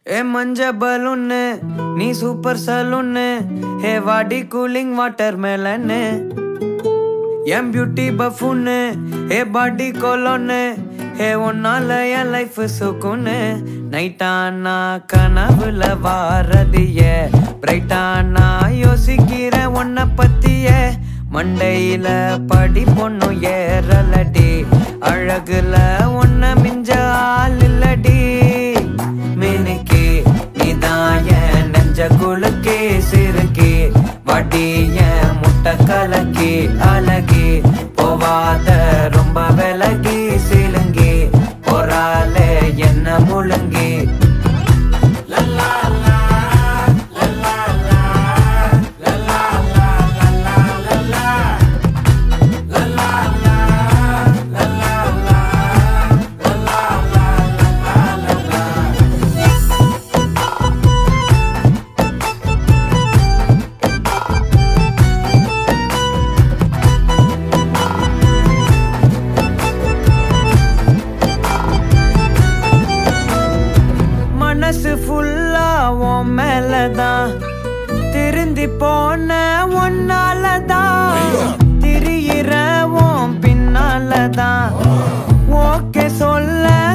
ஏ மஞ்ச பலூன்னு நீ சூப்பர் சலூன்னு ஹே வாடி கூலிங் வாட்டர் மேலன்னு என் பியூட்டி பஃபுன்னு ஹே பாடி கொலோன்னு ஹே உன்னால என் லைஃப் சுக்குன்னு நைட்டானா கனவுல வாரதிய பிரைட்டானா யோசிக்கிற உன்னை பத்திய மண்டையில படி பொண்ணும் ஏறலடி அழகுல உன்னை மிஞ்ச ஆள் இல்லடி மினுக்கி நீதான் என் நெஞ்ச குலுக்கி சிறுக்கி வடிய முட்டை கலக்கி அழகி போவாத ரொம்ப விலகி சிலுங்கி போறாலே என்ன முழுங்கி மனசு ஃபுல்லா உன் மேலதான் திருந்தி போன உன்னாலதான் திரியிற உன் பின்னாலதான் ஓகே சொல்ல